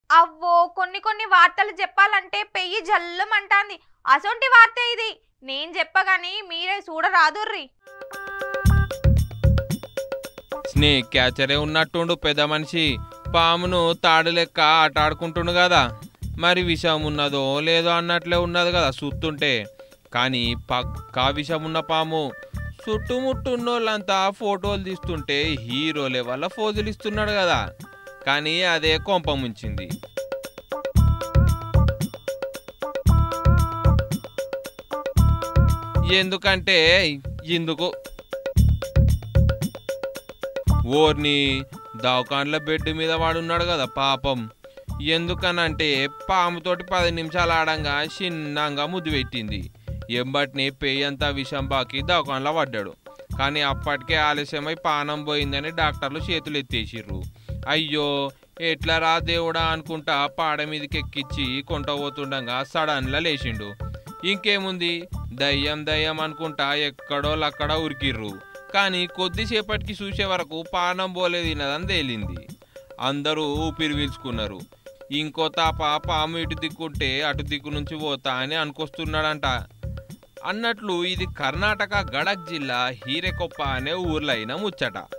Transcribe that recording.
అవ్వో కొన్ని కొన్ని వార్తలు చెప్పాలంటే పెయ్యి జల్లమంటాంది అసొంటి వార్త ఇది నేను చెప్పగాని మీరే చూడరాదుర్రి స్నేక్ క్యాచరే ఉన్నట్టుండు పెద్ద మనిషి పామును తాడు లెక్క ఆట ఆడుకుంటుండు కదా మరి విషం ఉన్నదో లేదో అన్నట్లే ఉన్నది కదా సుత్తుంటే కానీ పక్కా విషం ఉన్న పాము చుట్టుముట్టున్నోళ్ళంతా ఫోటోలు తీస్తుంటే హీరో లెవెల్ ఫోజులు ఇస్తున్నాడు కదా కానీ అదే కొంప ముంచింది ఎందుకంటే ఇందుకు ఓర్ని దవాఖాన్ల బెడ్ మీద వాడున్నాడు కదా పాపం ఎందుకనంటే పాముతోటి పది నిమిషాలు ఆడంగా చిన్నంగా ముద్దు పెట్టింది ఎంబటిని పేయంతా విషం బాకి దవాఖాన్లో పడ్డాడు కానీ అప్పటికే ఆలస్యమై పానం పోయిందని డాక్టర్లు చేతులు ఎత్తేసిర్రు అయ్యో ఎట్లా రా దేవుడా అనుకుంటా పాడ మీదకి ఎక్కిచ్చి కొంట పోతుండగా సడన్లా లేచిండు ఇంకేముంది దయ్యం దయ్యం అనుకుంటా ఎక్కడోళ్ళక్కడ ఉరికిర్రు కానీ కొద్దిసేపటికి చూసే వరకు పానం పోలేదు తినదని తేలింది అందరూ ఊపిరి పీల్చుకున్నారు ఇంకో తాప పాము ఇటు దిక్కుంటే అటు దిక్కు నుంచి పోతా అని అనుకొస్తున్నాడంట అన్నట్లు ఇది కర్ణాటక గడక్ జిల్లా హీరెకొప్ప అనే ఊర్లో అయిన ముచ్చట